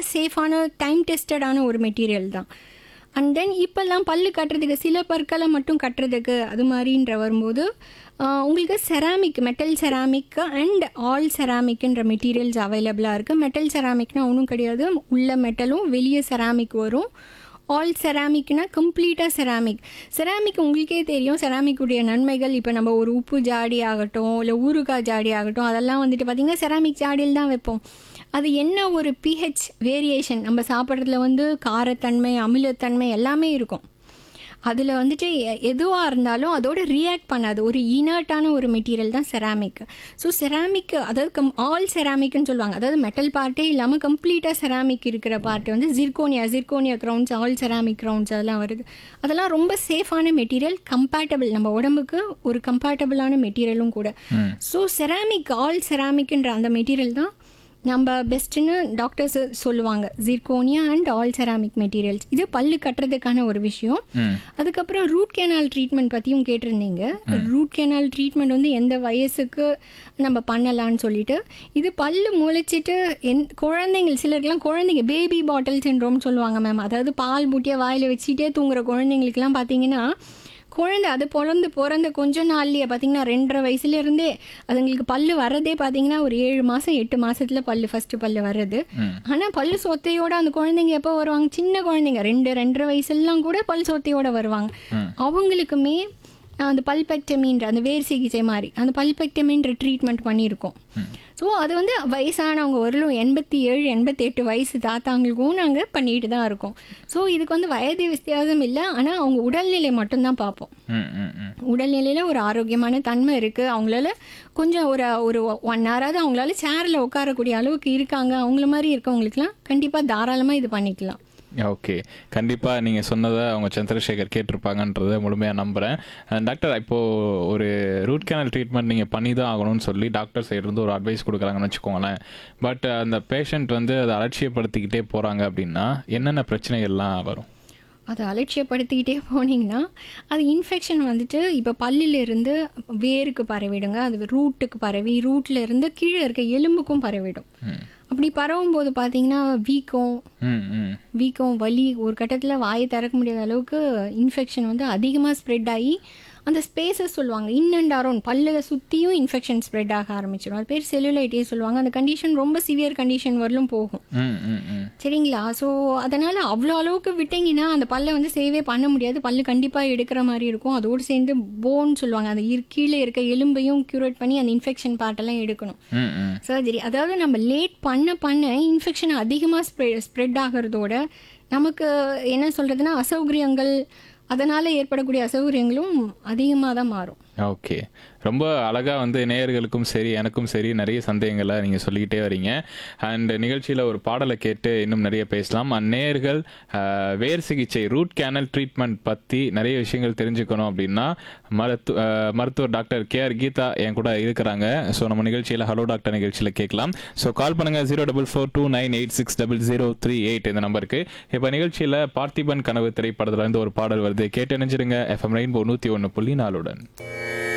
சேஃபான டைம் டெஸ்டடான ஒரு மெட்டீரியல் தான் அண்ட் தென் இப்போல்லாம் பல்லு கட்டுறதுக்கு சில பற்களை மட்டும் கட்டுறதுக்கு அது மாதிரின்ற வரும்போது ஆஹ், உங்களுக்கு ceramic metal ceramic and all செராமிக்ன்ற மெட்டீரியல்ஸ் அவைலபிளாக இருக்குது மெட்டல் செராமிக்னா ஒன்றும் கிடையாது உள்ள மெட்டலும் வெளியே செராமிக் வரும் ஆல் செராமிக்னா கம்ப்ளீட்டாக செராமிக் செராமிக் உங்களுக்கே தெரியும் செராமிக்குடைய நன்மைகள் இப்போ நம்ம ஒரு உப்பு ஜாடி ஆகட்டும் இல்லை ஊறுகாய் ஜாடி ஆகட்டும் அதெல்லாம் வந்துட்டு பார்த்திங்கன்னா செராமிக் ஜாடியில் தான் வைப்போம் அது என்ன ஒரு பிஹெச் வேரியேஷன் நம்ம சாப்பிட்றதுல வந்து காரத்தன்மை அமிலத்தன்மை எல்லாமே இருக்கும் அதில் வந்துட்டு எ- எதுவாக இருந்தாலும் அதோட ரியாக்ட் பண்ணாது ஒரு இனர்ட்டான ஒரு மெட்டீரியல் தான் செராமிக் ஸோ செராமிக் அதாவது கம் ஆல் செராமிக்னு சொல்லுவாங்க அதாவது மெட்டல் பார்ட்டே இல்லாமல் கம்ப்ளீட்டாக செராமிக் இருக்கிற பார்ட் வந்து zirconia zirconia crowns all ceramic crowns அதெல்லாம் வருது அதெல்லாம் ரொம்ப சேஃபான மெட்டீரியல் கம்பேட்டபிள் நம்ம உடம்புக்கு ஒரு கம்பேட்டபிளான மெட்டீரியலும் கூட ஸோ செராமிக் ஆல் செராமிக்ன்ற அந்த மெட்டீரியல் தான் நம்ம பெஸ்ட்டுன்னு டாக்டர்ஸ் சொல்லுவாங்க zirconia and all ceramic materials இது பல்லு கட்டுறதுக்கான ஒரு விஷயம் அதுக்கப்புறம் ரூட் கேனால் ட்ரீட்மெண்ட் பற்றியும் கேட்டிருந்தீங்க ரூட் கேனால் ட்ரீட்மெண்ட் வந்து எந்த வயசுக்கு நம்ம பண்ணலாம்னு சொல்லிட்டு இது பல்லு முளைச்சிட்டு என் குழந்தைங்க சிலருக்குலாம் குழந்தைங்க பேபி பாட்டில் சின்ரோம் சொல்லுவாங்க மேம் அதாவது பால் பூட்டியை வாயில் வச்சுட்டே தூங்குற குழந்தைங்களுக்குலாம் பார்த்தீங்கன்னா குழந்தை அது பிறந்து பிறந்த கொஞ்ச நாள்லயே பார்த்தீங்கன்னா ரெண்டரை வயசுலேருந்தே அதுங்களுக்கு பல்லு வர்றதே பார்த்தீங்கன்னா ஒரு ஏழு மாதம் எட்டு மாசத்துல பல்லு ஃபர்ஸ்ட் பல்லு வர்றது ஆனால் பல்லு சொத்தையோட அந்த குழந்தைங்க எப்போ வருவாங்க சின்ன குழந்தைங்க ரெண்டு ரெண்டரை வயசுலாம் கூட பல் சொத்தையோட வருவாங்க அவங்களுக்குமே அந்த பல்பெக்டமின்ற அந்த வேர் சிகிச்சை மாதிரி அந்த பல்பெக்டமின்ற ட்ரீட்மெண்ட் பண்ணியிருக்கோம் ஸோ அது வந்து வயசானவங்க வரலும் எண்பத்தி ஏழு எண்பத்தெட்டு வயசு தாத்தாங்களுக்கும் நாங்கள் பண்ணிட்டு தான் இருக்கோம் ஸோ இதுக்கு வந்து வயது வித்தியாசம் இல்லை ஆனால் அவங்க உடல்நிலை மட்டும்தான் பார்ப்போம் ம் ம் ம் உடல்நிலையில் ஒரு ஆரோக்கியமான தன்மை இருக்குது அவங்களால கொஞ்சம் ஒரு ஒரு ஒன் ஹவராவது அவங்களால சேரில் உட்காரக்கூடிய அளவுக்கு இருக்காங்க அவங்கள மாதிரி இருக்கவங்களுக்குலாம் கண்டிப்பாக தாராளமாக இது பண்ணிக்கலாம் ஓகே கண்டிப்பாக நீங்கள் சொன்னதை அவங்க சந்திரசேகர் கேட்டிருப்பாங்கன்றதை முழுமையாக நம்புகிறேன் டாக்டர் இப்போது ஒரு ரூட் கேனல் ட்ரீட்மெண்ட் நீங்கள் பண்ணி தான் ஆகணும்னு சொல்லி டாக்டர் சைட்லேருந்து ஒரு அட்வைஸ் கொடுக்குறாங்கன்னு வச்சுக்கோங்களேன் பட் அந்த பேஷண்ட் வந்து அதை அலட்சியப்படுத்திக்கிட்டே போகிறாங்க அப்படின்னா என்னென்ன பிரச்சனைகள்லாம் வரும் அதை அலட்சியப்படுத்திக்கிட்டே போனீங்கன்னா அது இன்ஃபெக்ஷன் வந்துட்டு இப்போ பல்லிலிருந்து வேருக்கு பரவிடுங்க அது ரூட்டுக்கு பரவி ரூட்ல இருந்து கீழே இருக்க எலும்புக்கும் பரவிடும் அப்படி பரவும் போது பார்த்தீங்கன்னா வீக்கம் ம் ம் வீக்கம் வலி ஒரு கட்டத்தில் வாயை திறக்க முடியாத அளவுக்கு இன்ஃபெக்ஷன் வந்து அதிகமாக ஸ்ப்ரெட் ஆகி அந்த ஸ்பேசஸ் சொல்லுவாங்க இன் அண்ட் அரௌண்ட் பல்லுல சுற்றியும் இன்ஃபெக்ஷன் ஸ்ப்ரெட் ஆக ஆரம்பிச்சிடும் அது பேர் செல்லுலைட்டே சொல்லுவாங்க அந்த கண்டிஷன் ரொம்ப சிவியர் கண்டிஷன் வரலும் போகும் ம் ம் ம் சரிங்களா ஸோ அதனால் அவ்வளோ அளவுக்கு விட்டீங்கன்னா அந்த பல்லை வந்து சேவே பண்ண முடியாது பல்லு கண்டிப்பாக எடுக்கிற மாதிரி இருக்கும் அதோடு சேர்ந்து போன் சொல்லுவாங்க அந்த இரு- கீழே இருக்க எலும்பையும் க்யூரேட் பண்ணி அந்த இன்ஃபெக்ஷன் பார்ட்டெல்லாம் எடுக்கணும் ம் ம் சர்ஜரி அதாவது நம்ம லேட் பண்ண பண்ண இன்ஃபெக்ஷன் அதிகமாக ஸ்ப்ரெ ஸ்ப்ரெட் ஆகிறதோட நமக்கு என்ன சொல்கிறதுனா அசௌகரியங்கள் அதனால் ஏற்படக்கூடிய அசௌகரியங்களும் அதிகமாக தான் மாறும் ஓகே ரொம்ப அழகாக வந்து நேயர்களுக்கும் சரி எனக்கும் சரி நிறைய சந்தேகங்களை நீங்கள் சொல்லிக்கிட்டே வரீங்க அண்ட் நிகழ்ச்சியில் ஒரு பாடலை கேட்டு இன்னும் நிறைய பேசலாம் அண்ட் நேயர்கள் அஹ், வேர் சிகிச்சை ரூட் கேனல் ட்ரீட்மெண்ட் பற்றி நிறைய விஷயங்கள் தெரிஞ்சுக்கணும் அப்படின்னா மருத்து அஹ், மருத்துவர் டாக்டர் கே ஆர் கீதா என் கூட இருக்கிறாங்க ஸோ நம்ம நிகழ்ச்சியில் ஹலோ டாக்டர் நிகழ்ச்சியில் கேட்கலாம் ஸோ கால் பண்ணுங்கள் zero double four two nine eight six double zero three eight இந்த நம்பருக்கு இப்போ நிகழ்ச்சியில் பார்த்திபன் கனவு திரைப்படத்துல இருந்து ஒரு பாடல் வருது கேட்டு நினைச்சிருங்க எஃப்எம் ரெயின்போ நூற்றி ஒன்று புள்ளி நாலுடன்